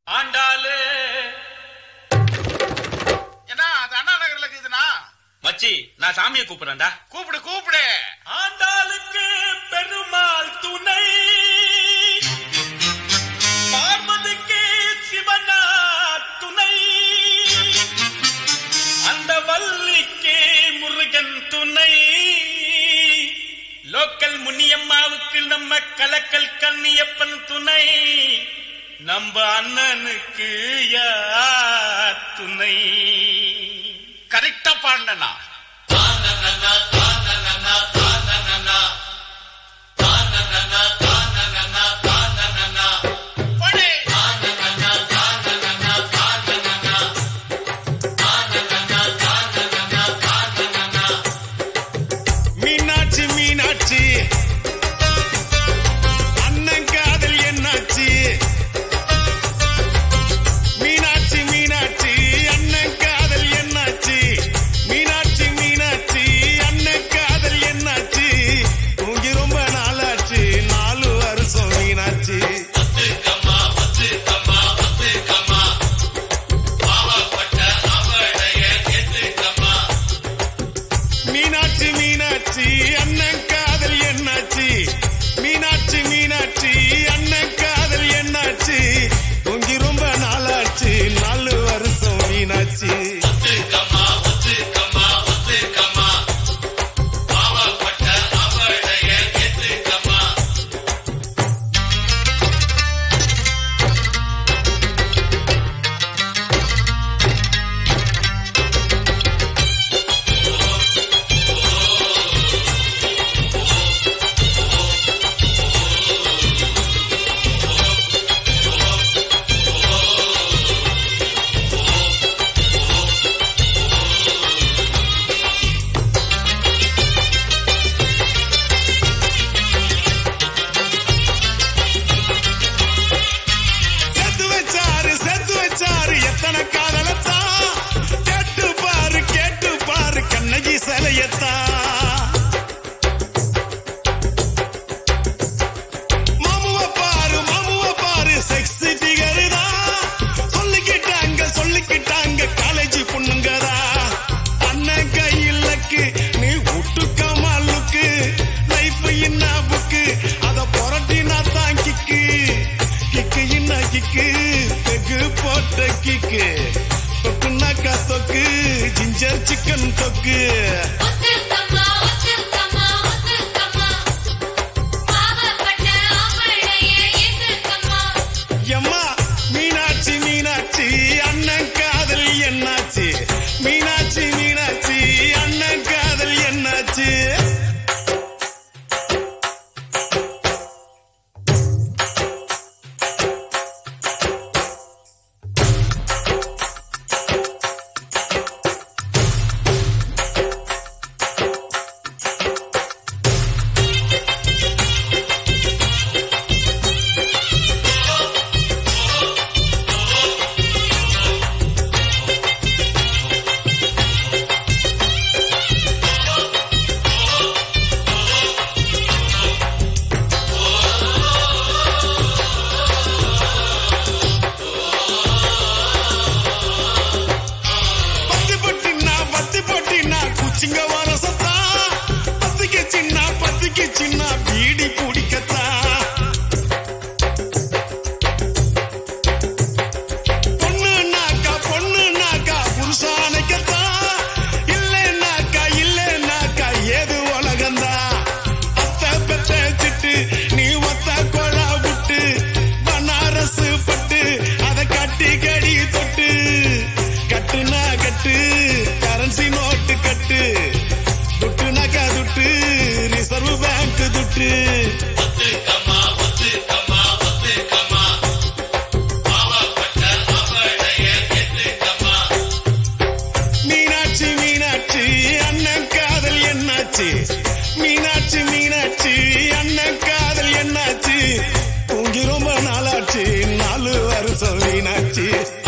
ஆண்டாளு என்ன அது அண்ணா நகர்ல இருக்குதுண்ணா மச்சி நான் சாமியை கூப்பிடுறேன்டா கூப்பிடு கூப்பிடு ஆண்டாளுக்கு பெருமாள் துணை பார்வதிக்கு சிவனா துணை அந்த வள்ளிக்கு முருகன் துணை லோக்கல் முனியம்மாவுக்கு நம்ம கலக்கல் கண்ணியப்பன் துணை நம்ம அண்ணனுக்கு யார் துணை கரெக்டா பாடினா மீனாட்சி மீனாட்சி அண்ணன் காதல் என்னாச்சு மீனாட்சி மீனாட்சி அண்ணன் காதல் என்னாச்சு மீனாட்சி மீனாட்சி அண்ணன் காதல் என்னாச்சு தூங்கி ரொம்ப நாளாச்சு நாலு வருஷம் மீனாட்சி மீனாட்சி மீனாட்சி அண்ணன் காதல் என்னாச்சு மீனாட்சி மீனாட்சி அண்ணன் காதல் என்னாச்சு தூங்கி ரொம்ப நாளாச்சு நாலு வருஷம் மீனாட்சி செத்து வச்சாரு செத்து வச்சாரு எத்தனை காதலத்தான் கேட்டு பாரு கேட்டு பாரு கண்ணகி சிலையத்தான் மாமுவ பாரு மாமுவ பாரு செக்ஸி ஃபிகர் தான் சொல்லிக்கிட்டாங்க சொல்லிக்கிட்டாங்க காலேஜ் பொண்ணுங்கதா அண்ணன் கையிலக்கு நீ விட்டுக்கமா லுக்கு லைஃப் என்ன புக்கு அத புரட்டினா தான் கிக்கு கிக்கு என்ன கிக்கு பெகு போட்ட கிக்கு தொக்குனாக்கா தொக்கு ஜிஞ்சர் சிக்கன் தொக்கு ஒத்துக்கம்மா ஒத்துக்கம்மா ஒத்துக்கம்மா பாவப்பட்ட ஆம்பளையே ஏத்துக்கம்மா எம்மா மீனாட்சி மீனாட்சி அண்ணன் காதல் என்னாச்சு மீனாட்சி மீனாட்சி அண்ணன் காதல் என்னாச்சு பத்தி பொட்டினா பத்தி பொட்டினா குச்சிங்க வர சத்தா பத்திக்கு சின்ன பத்திக்கு சின்ன பீடி பிடிக்கத்தா பொண்ணுனாக்கா பொண்ணுனாக்கா புருஷானைக்கத்தா இல்லைனாக்கா இல்லைனாக்கா ஏது உலகந்தா அத்த பெத்த சிட்டு நீ ஒத்த கொழா விட்டு பனாரஸ் பட்டு அத கட்டி கடி தொட்டு கட்டுனா கட்டு கரன்சி நோட்டு கட்டு துட்டுனாக்கா துட்டு ரிசர்வ் பேங்க் துட்டு மீனாட்சி மீனாட்சி அண்ணன் காதல் என்னாச்சு மீனாட்சி மீனாட்சி அண்ணன் காதல் என்னாச்சு தூங்கி ரொம்ப நாளாச்சு நாலு வருஷம் மீனாட்சி